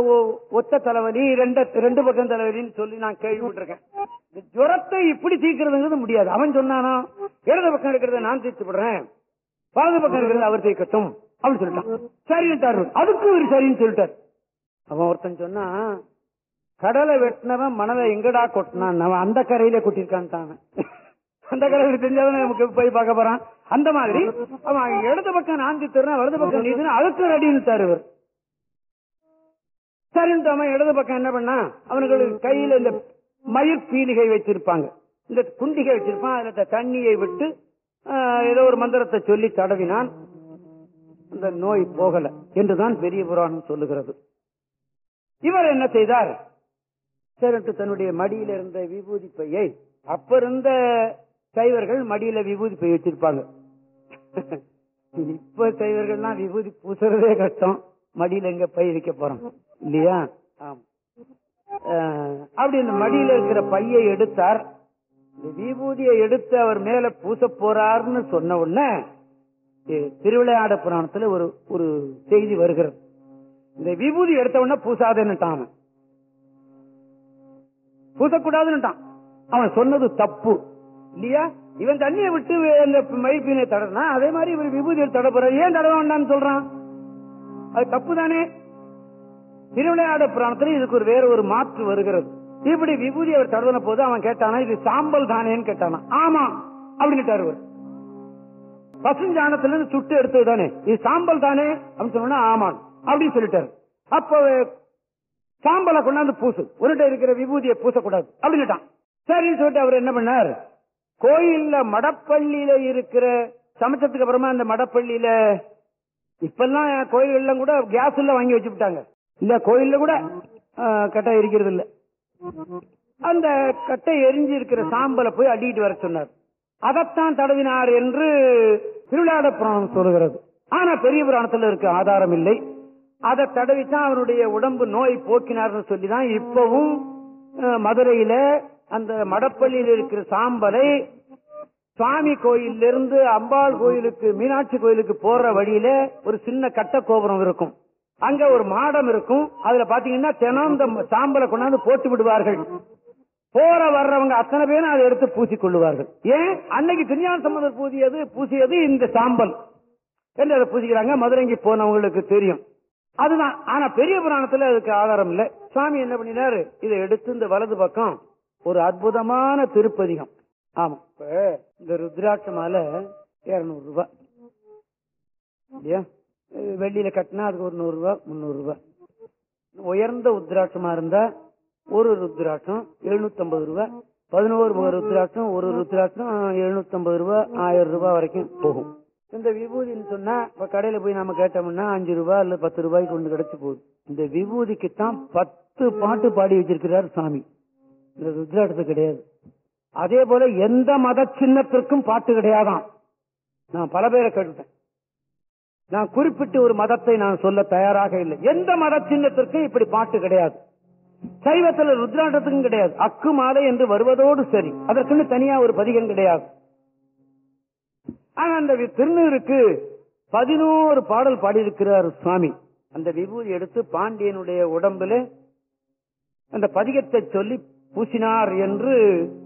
ஒ- ஒத்த தலைவலி ரெண்டு ரெண்டு பக்கம் தலைவலின்னு சொல்லி நான் கேள்விப்பட்டிருக்கேன் இந்த ஜுரத்தை இப்படி தீர்க்கிறதுங்கிறது முடியாது அவன் சொன்னானா இடது பக்கம் இருக்கிறத நான் தீர்த்து விடுறேன் வலது பக்கம் இருக்கிறத அவர் தீர்க்கட்டும் அப்படின்னு சொல்லிட்டான் சரின்ட்டாரு அதுக்கு இவர் சரின்னு சொல்லிட்டார் அவன் ஒருத்தன் சொன்னா கடலை வெட்டினவன் மணலை எங்கடா கொட்டினான் அவன் அந்த கரையில கொட்டிருக்கான் அவன் அந்த கரையில தெரிஞ்சவன் நமக்கு போய் பார்க்க போறான் அந்த மாதிரி அவன் இடது பக்கம் நான் தீர்த்துறேன் வலது பக்கம் நீ அதுக்கு ரெடின்னு இவர் சரின்ட்டு அவன் இடது பக்கம் என்ன பண்ணா அவனுக்கு கையில இந்த மயிர் பீலிகை வச்சிருப்பாங்க இந்த குண்டிகை வச்சிருப்பான் அதுல இந்த தண்ணியை விட்டு ஆஹ், ஏதோ ஒரு மந்திரத்தை சொல்லி தடவினான் அந்த நோய் போகல என்றுதான் பெரிய புராணம் சொல்லுகிறது இவர் என்ன செய்தார் சரின்ட்டு தன்னுடைய மடியில இருந்த விபூதி பையை அப்ப இருந்த சைவர்கள் மடியில விபூதி பை வச்சிருப்பாங்க இப்ப சைவர்கள்லாம் விபூதி பூசுறதே கஷ்டம் மடியில எங்க பை வைக்க போறோம் இல்லையா ஆமா அஹ், அப்படி இந்த மடியில இருக்கிற பையை எடுத்தார் இந்த விபூதியை எடுத்து அவர் மேல பூச போறாருன்னு சொன்ன உடனே தி- திருவிளையாட புராணத்துல ஒரு ஒரு செய்தி வருகிறது இந்த விபூதி எடுத்த உடனே பூசாதேன்னுட்டான் அவன் பூசக்கூடாதுன்னுட்டான் அவன் சொன்னது தப்பு இல்லையா இவன் தண்ணியை விட்டு அந்த மயிர்பீனை தடனா அதே மாதிரி இவர் விபூதியை தட போறாரு ஏன் தட வேண்டாம்னு சொல்றான் அது தப்பு தானே திருவிளையாட புராணத்துல இதுக்கு ஒரு வேற ஒரு மாற்று வருகிறது இப்படி விபூதி அவர் தடவின போது அவன் கேட்டானா இது சாம்பல் தானேன்னு கேட்டானா ஆமா அப்படின்னுட்டாரு அவர் பசுஞ்சாணத்துல இருந்து சுட்டு எடுத்தது தானே இது சாம்பல் தானே அப்படின்னு சொன்னா ஆமான் அப்படின்னு சொல்லிட்டாரு அப்போ சாம்பலை கொண்டாந்து பூசு உன்கிட்ட இருக்கிற விபூதியை பூசக்கூடாது அப்படின்னுட்டான் சரின்னு சொல்லிட்டு அவர் என்ன பண்ணார் கோயில்ல மடப்பள்ளியில இருக்கிற சமைச்சதுக்கு அப்புறமா அந்த மடப்பள்ளியில இப்பெல்லாம் கோயில்கள்ல கூட கேஸ் எல்லாம் வாங்கி வச்சுட்டாங்க இல்ல கோயில்ல கூட ஆ, கட்டை எரிக்கிறது இல்ல அந்த கட்டை எரிஞ்சு இருக்கிற சாம்பலை போய் அள்ளிட்டு வர சொன்னார் அதைத்தான் தடவினார் என்று திருவிழாட புராணம் சொல்கிறது ஆனா பெரிய புராணத்துல இருக்கு ஆதாரம் இல்லை அதை தடவித்தான் அவருடைய உடம்பு நோய் போக்கினார்னு சொல்லிதான் இப்பவும் அஹ், மதுரையில அந்த மடப்பள்ளியில் இருக்கிற சாம்பலை சுவாமி கோயில்ல இருந்து அம்பாள் கோயிலுக்கு மீனாட்சி கோயிலுக்கு போற வழியில ஒரு சின்ன கட்ட கோபுரம் இருக்கும் அங்க ஒரு மாடம் இருக்கும் அதுல பாத்தீங்கன்னா தினம் இந்த சாம்பலை கொண்டாந்து போட்டு விடுவார்கள் போற வர்றவங்க அத்தனை பேரும் அதை எடுத்து பூசிக் கொள்ளுவார்கள் ஏன் அன்னைக்கு திருஞான சம்பந்தர் பூசியது பூசியது இந்த சாம்பல் என்று அதை பூசிக்கிறாங்க மதுரைக்கு போனவங்களுக்கு தெரியும் அதுதான் ஆனா பெரிய புராணத்துல அதுக்கு ஆதாரம் இல்ல சுவாமி என்ன பண்ணினாரு இதை எடுத்து இந்த வலது பக்கம் ஒரு அற்புதமான திருப்பதிகம் ஆமா இப்ப இந்த ருத்ராட்ச மாலை இருநூறு ரூபாய் இல்லையா அஹ் வெள்ளியில கட்டினா அதுக்கு ஒரு நூறு ரூபாய் முந்நூறு ரூபாய் உயர்ந்த உத்ராட்சமா இருந்தா ஒரு ருத்ராட்சம் எழுநூத்தி ஐம்பது ரூபாய் பதினோரு முக ருத்ராட்சம் ஒரு ருத்ராட்சம் எழுநூத்தி ஐம்பது ரூபாய் ஆயிரம் ரூபாய் வரைக்கும் போகும் இந்த விபூதின்னு சொன்னா இப்ப கடையில போய் நம்ம கேட்டோம்னா அஞ்சு ரூபாய் இல்ல பத்து ரூபாய்க்கு ஒண்ணு கிடைச்சு போகுது இந்த விபூதிக்கு தான் பத்து பாட்டு பாடி வச்சிருக்கிறார் சாமி இந்த ருத்ராட்சத்துக்கு கிடையாது அதே போல எந்த மத சின்னத்திற்கும் பாட்டு கிடையாதாம் நான் பல பேரை கேட்டுட்டேன் நான் குறிப்பிட்டு ஒரு மதத்தை நான் சொல்ல தயாராக இல்லை எந்த மத சின்னத்திற்கும் இப்படி பாட்டு கிடையாது சைவத்துல ருத்ராட்டத்துக்கும் கிடையாது அக்கு மாலை என்று வருவதோடு சரி அதற்குன்னு தனியா ஒரு பதிகம் கிடையாது ஆனா அந்த வி- திருநீருக்கு பதினோரு பாடல் பாடியிருக்கிறார் சுவாமி அந்த விபூதி எடுத்து பாண்டியனுடைய உடம்புல அந்த பதிகத்தை சொல்லி பூசினார் என்று